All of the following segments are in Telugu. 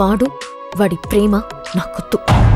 వాడు వాడి ప్రేమ నాకొద్దు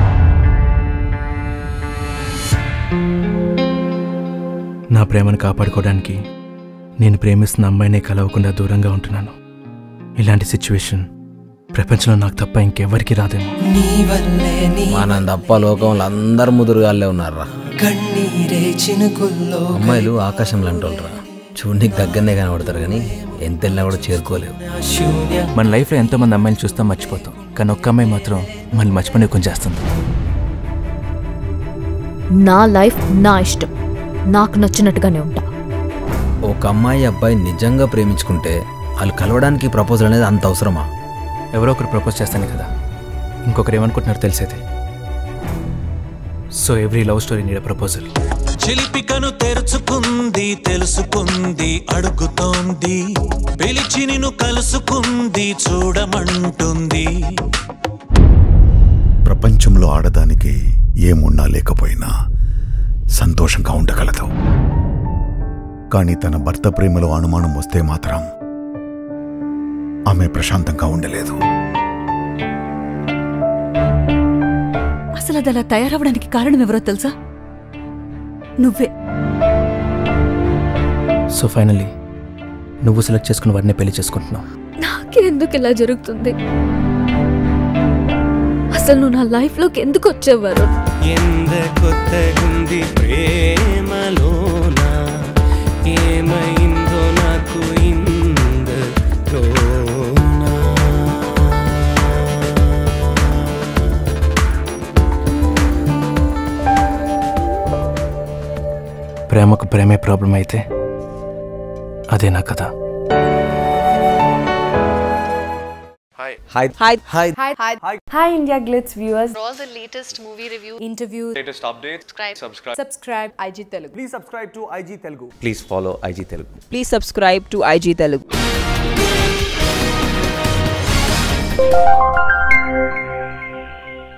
నా ప్రేమను కాపాడుకోవడానికి నేను ప్రేమిస్తున్న అమ్మాయినే కలవకుండా దూరంగా ఉంటున్నాను ఇలాంటి సిచ్యువేషన్ ప్రపంచంలో నాకు తప్ప ఇంకెవ్వరికి రాదేమో నీ వల్లే నీ మన తప్ప లోకంలో అందరు ముదురుగాళ్ళే ఉన్నారా కన్నీరే చినుకుల్లో అమ్మాయిలు ఆకాశంలో అంటోళ్ళరా చూడనికి దగ్గరనే కనబడతారు కానీ ఎంత వెళ్ళినా కూడా చేరుకోలేవు శూన్య మన లైఫ్లో ఎంతో మంది అమ్మాయిలు చూస్తాం మర్చిపోతాం కానీ ఒక్క అమ్మాయి మాత్రం మళ్ళీ మర్చిపోయి కొంచెం చేస్తుంది నా లైఫ్ నా ఇష్టం నాకు నచ్చినట్టుగానే ఉంటా ఒక అమ్మాయి అబ్బాయి నిజంగా ప్రేమించుకుంటే వాళ్ళు కలవడానికి ప్రపోజల్ అనేది అంత అవసరమా ఎవరో ఒకరు ప్రపోజ్ చేస్తానే కదా ఇంకొకరు ఏమనుకుంటున్నారో తెలిసేది సో ఎవ్రీ లవ్ స్టోరీ నీడ ప్రపోజల్ చిలిపికను తెరుచుకుంది తెలుసుకుంది అడుగుతోంది పిలిచి నిన్ను కలుసుకుంది చూడమంటుంది ప్రపంచంలో ఆడదానికి ఏమున్నా లేకపోయినా సంతోషంగా ఉండగలదు కానీ తన భర్త ప్రేమలో అనుమానం వస్తే మాత్రం ఆమె ప్రశాంతంగా ఉండలేదు అసలు అది అలా తయారవడానికి కారణం ఎవరో తెలుసా నువ్వే సో ఫైనల్లీ నువ్వు సెలెక్ట్ చేసుకున్న వాడినే పెళ్లి చేసుకుంటున్నావు నాకెందుకు ఇలా జరుగుతుంది అసలు నువ్వు నా లైఫ్లోకి ఎందుకు వచ్చేవారు ఎంత కొత్తగుంది ప్రేమలోన ఏమైందో నాకు ప్రేమకు ప్రేమే ప్రాబ్లం అయితే అదే నా కథ hi hi hi Hi India Glitz viewers. For all the latest movie review, Interview. latest updates subscribe. Subscribe IG Telugu. please subscribe to IG Telugu please follow IG Telugu please subscribe to IG Telugu